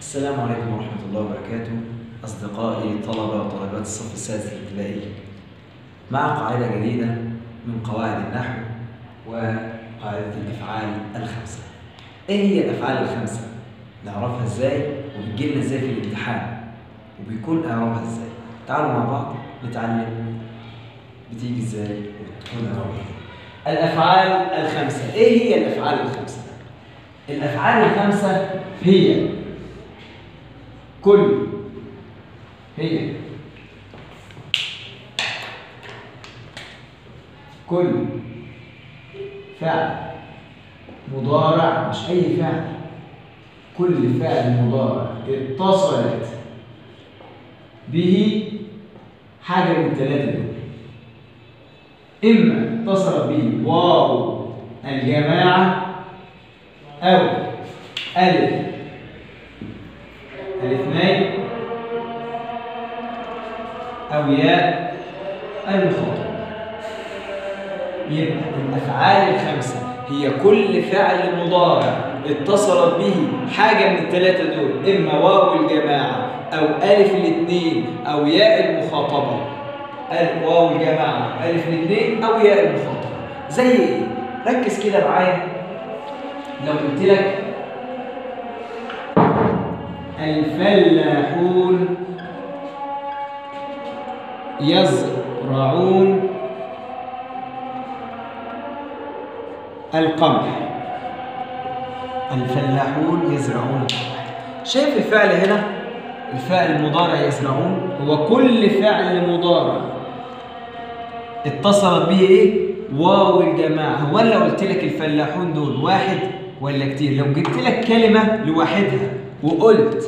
السلام عليكم ورحمة الله وبركاته أصدقائي طلبة وطالبات الصف السادس الابتدائي مع قاعدة جديدة من قواعد النحو وقاعدة الأفعال الخمسة إيه هي الأفعال الخمسة؟ نعرفها إزاي وبتجيلنا إزاي في الامتحان وبيكون إعرابها إزاي تعالوا مع بعض نتعلم بتيجي إزاي وبتكون إعرابها إزاي الأفعال الخمسة إيه هي الأفعال الخمسة؟ الأفعال الخمسة هي كل هي كل فعل مضارع مش أي فعل كل فعل مضارع اتصلت به حاجة من الثلاثة دول إما اتصل به واو الجماعة أو ألف الاثنين أو ياء المخاطب يبقى الأفعال الخمسة هي كل فعل مضارع اتصلت به حاجة من الثلاثة دول إما واو الجماعة أو ألف الاثنين أو ياء المخاطبة ألف واو الجماعة ألف الاثنين أو ياء المخاطبة زي إيه؟ ركز كده معايا لو قلت لك الفلاحون يزرعون القمح الفلاحون يزرعون القمح شايف الفعل هنا الفعل المضارع يزرعون هو كل فعل مضارع اتصلت به ايه واو الجماعه هو انا لو قلت لك الفلاحون دول واحد ولا كتير لو جبت لك كلمه لوحدها وقلت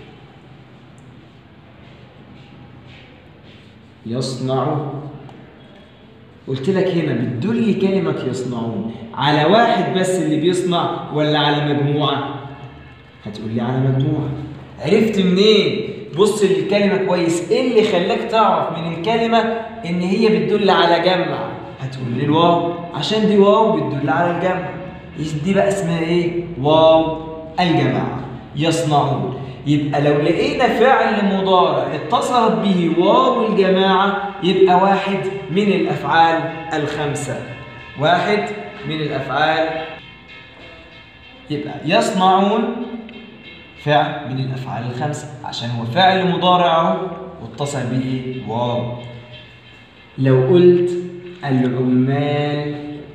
يصنع قلت لك هنا بتدل كلمة يصنعون على واحد بس اللي بيصنع ولا على مجموعة؟ هتقول لي على مجموعة عرفت منين؟ بص للكلمة كويس ايه اللي خلاك تعرف من الكلمة ان هي بتدل على جمع هتقول لي الواو عشان دي واو بتدل على الجمع دي بقى اسمها ايه؟ واو الجماعة يصنعون يبقى لو لقينا فعل مضارع اتصلت به واو الجماعة يبقى واحد من الأفعال الخمسة واحد من الأفعال يبقى يصنعون فعل من الأفعال الخمسة عشان هو فعل مضارع اهو واتصل به واو لو قلت العمال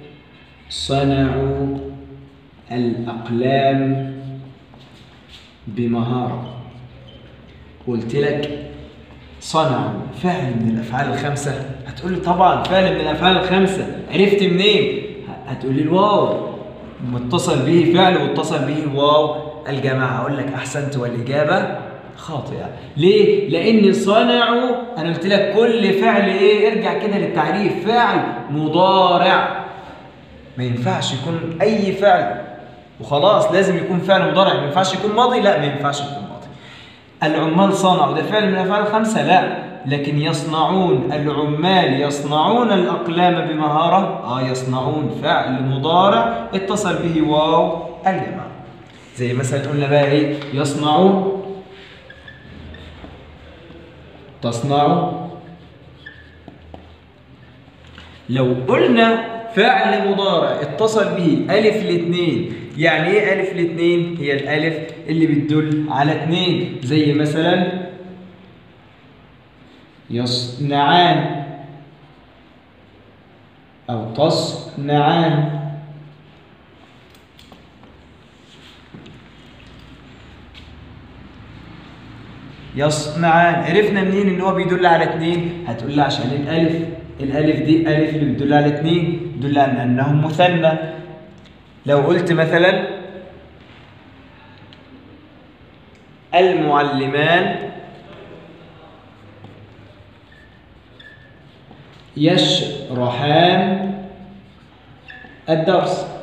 صنعوا الأقلام بمهارة قلت لك صنعوا فعل من الأفعال الخمسة هتقول لي طبعا فعل من الأفعال الخمسة عرفت منين؟ هتقول لي الواو متصل به فعل واتصل به واو الجماعة أقول لك أحسنت والإجابة خاطئة ليه؟ لأن صنعوا أنا قلت لك كل فعل إيه؟ ارجع كده للتعريف فعل مضارع ما ينفعش يكون أي فعل وخلاص لازم يكون فعل مضارع ما ينفعش يكون ماضي لا ما ينفعش يكون ماضي العمال صنعوا ده فعل من الافعال الخمسه لا لكن يصنعون العمال يصنعون الاقلام بمهاره اه يصنعون فعل مضارع اتصل به واو الجماعه زي مثلا قلنا بقى ايه يصنعون تصنع لو قلنا فعل مضارع اتصل به ألف الاثنين يعني ايه ألف الاثنين؟ هي الألف اللي بتدل على اثنين زي مثلا يصنعان أو تصنعان يصنعان عرفنا منين ان هو بيدل على اثنين هتقول لي عشان الالف الالف دي الف اللي بتدل على اثنين تدل على انهم مثنى لو قلت مثلا المعلمان يشرحان الدرس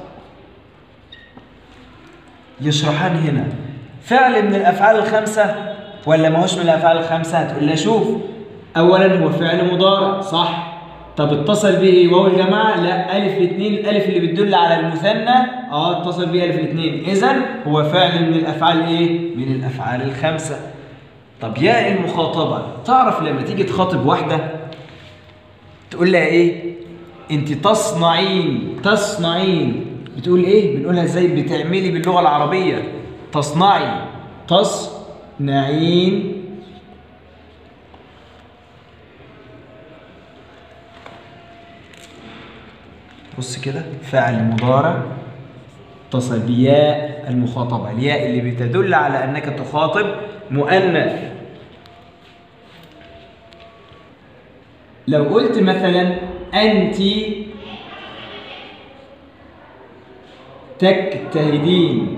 يشرحان هنا فعل من الافعال الخمسه ولا ما هوش من الافعال الخمسه هتقول لي شوف اولا هو فعل مضارع صح طب اتصل به ايه واو الجماعه لا الف الاثنين الالف اللي بتدل على المثنى اه اتصل به الف الاثنين اذا هو فعل من الافعال ايه من الافعال الخمسه طب ياء المخاطبه تعرف لما تيجي تخاطب واحده تقول لها ايه انت تصنعين تصنعين بتقول ايه بنقولها ازاي بتعملي باللغه العربيه تصنعي تصنعين بص كده فعل مضارع اتصل بياء المخاطبة الياء اللي بتدل على أنك تخاطب مؤنث لو قلت مثلا أنت تجتهدين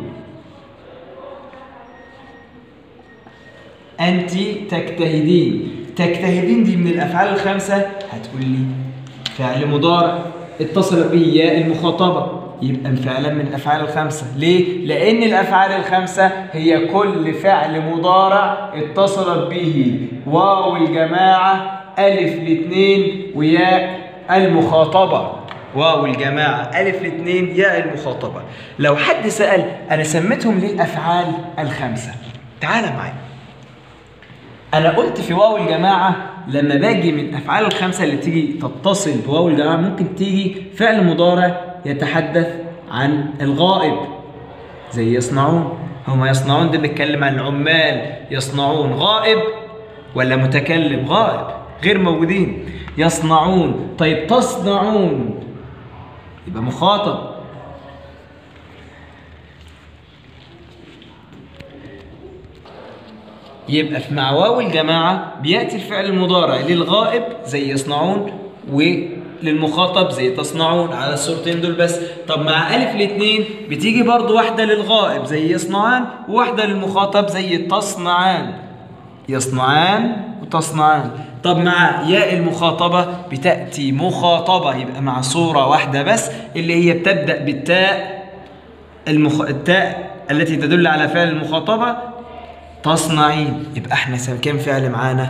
أنت تجتهدين تجتهدين دي من الأفعال الخمسة هتقول لي فعل مضارع اتصل به ياء المخاطبة يبقى فعلا من الأفعال الخمسة ليه؟ لأن الأفعال الخمسة هي كل فعل مضارع اتصلت به واو الجماعة ألف الاثنين وياء المخاطبة واو الجماعة ألف الاثنين ياء المخاطبة لو حد سأل أنا سميتهم ليه الأفعال الخمسة تعال معايا أنا قلت في واو الجماعة لما باجي من الأفعال الخمسة اللي تيجي تتصل بواو الجماعة ممكن تيجي فعل مضارع يتحدث عن الغائب زي يصنعون هما يصنعون ده بيتكلم عن العمال يصنعون غائب ولا متكلم غائب غير موجودين يصنعون طيب تصنعون يبقى مخاطب يبقى في مع واو الجماعة بيأتي الفعل المضارع للغائب زي يصنعون وللمخاطب زي تصنعون على الصورتين دول بس طب مع ألف الاثنين بتيجي برضو واحدة للغائب زي يصنعان وواحدة للمخاطب زي تصنعان يصنعان وتصنعان طب مع ياء المخاطبة بتأتي مخاطبة يبقى مع صورة واحدة بس اللي هي بتبدأ بالتاء المخ... التاء التي تدل على فعل المخاطبة تصنعين يبقى احنا كم فعل معانا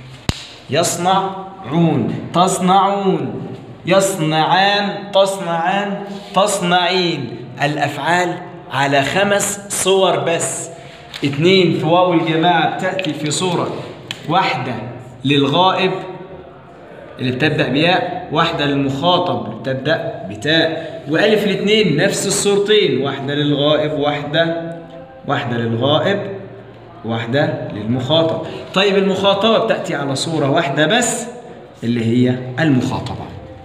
يصنعون تصنعون يصنعان تصنعان تصنعين الافعال على خمس صور بس اتنين في واو الجماعة بتأتي في صورة واحدة للغائب اللي بتبدأ بياء واحدة للمخاطب اللي بتبدأ بتاء وألف الاثنين نفس الصورتين واحدة للغائب واحدة واحدة للغائب واحدة للمخاطب طيب المخاطبة بتأتي على صورة واحدة بس اللي هي المخاطبة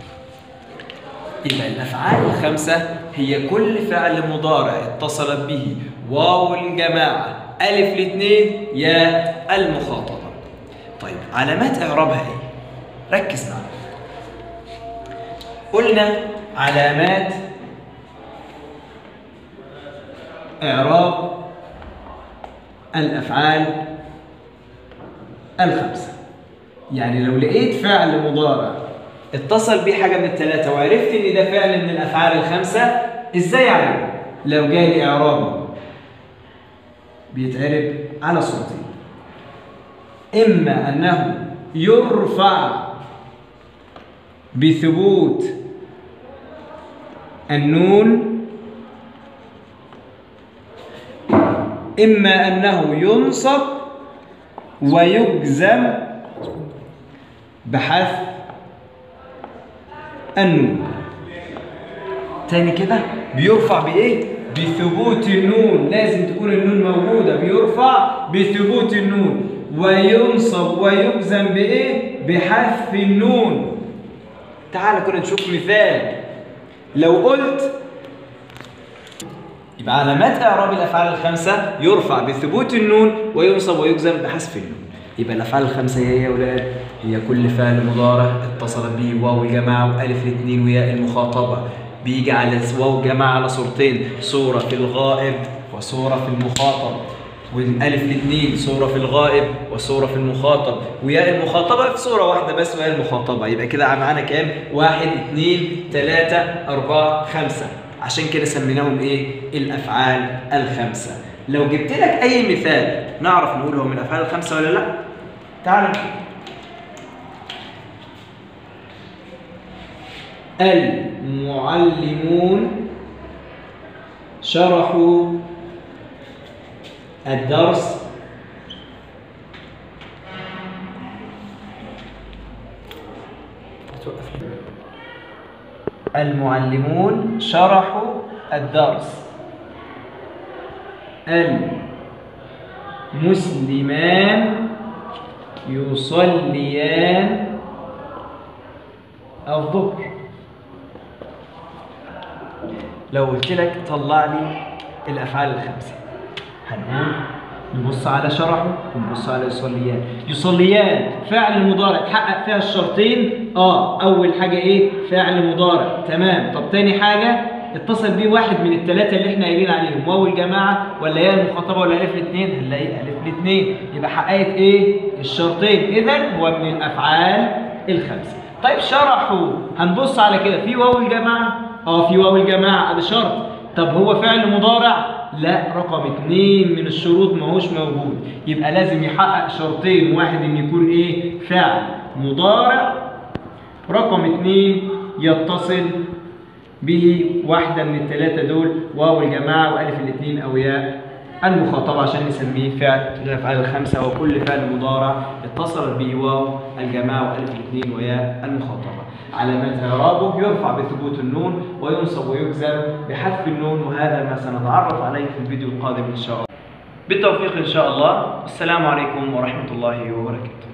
يبقى الأفعال الخمسة هي كل فعل مضارع اتصلت به واو الجماعة ألف الاثنين ياء المخاطبة طيب علامات إعرابها إيه؟ ركز معنا قلنا علامات إعراب الأفعال الخمسة يعني لو لقيت فعل مضارع اتصل بيه حاجة من الثلاثة وعرفت إن ده فعل من الأفعال الخمسة إزاي أعرف؟ لو جالي إعرابه بيتعرب على صورتين إما أنه يرفع بثبوت النون إما أنه ينصب ويجزم بحذف النون تاني كده بيرفع بإيه؟ بثبوت النون لازم تكون النون موجودة بيرفع بثبوت النون وينصب ويجزم بإيه؟ بحذف النون تعال كنا نشوف مثال لو قلت يبقى علامات اعراب الافعال الخمسه يرفع بثبوت النون وينصب ويجزم بحذف النون يبقى الافعال الخمسه هي يا اولاد هي كل فعل مضارع اتصل به واو الجماعه والف الاثنين وياء المخاطبه بيجي على واو الجماعه على صورتين صوره في الغائب وصوره في المخاطب والالف الاثنين صوره في الغائب وصوره في المخاطب وياء المخاطبه في صوره واحده بس وياء المخاطبه يبقى كده معانا كام؟ واحد اثنين ثلاثه اربعه خمسه عشان كده سميناهم ايه؟ الافعال الخمسه. لو جبت لك اي مثال نعرف نقول هو من الافعال الخمسه ولا لا؟ تعال المعلمون شرحوا الدرس المعلمون شرحوا الدرس المسلمان يصليان الظهر لو قلت لك طلع لي الافعال الخمسه هنقول نبص على شرحه ونبص على يصليان يصليان فعل مضارع تحقق فيها الشرطين اه اول حاجه ايه فعل مضارع تمام طب تاني حاجه اتصل بيه واحد من الثلاثه اللي احنا قايلين عليهم واو الجماعه ولا يا المخاطبه ولا الف الاثنين هنلاقي الف الاثنين يبقى حققت ايه الشرطين اذا هو من الافعال الخمسه طيب شرحوا هنبص على كده في واو الجماعه اه في واو الجماعه ادي شرط طب هو فعل مضارع لا رقم اثنين من الشروط ما هوش موجود يبقى لازم يحقق شرطين واحد ان يكون ايه فعل مضارع رقم اثنين يتصل به واحدة من الثلاثة دول واو الجماعة وألف الاثنين أو ياء المخاطبة عشان نسميه فعل من الأفعال الخمسة وكل فعل مضارع اتصل به واو الجماعة وألف الاثنين وياء المخاطبة علامات إعرابه يرفع بثبوت النون وينصب ويجزم بحذف النون وهذا ما سنتعرف عليه في الفيديو القادم إن شاء الله بالتوفيق إن شاء الله السلام عليكم ورحمة الله وبركاته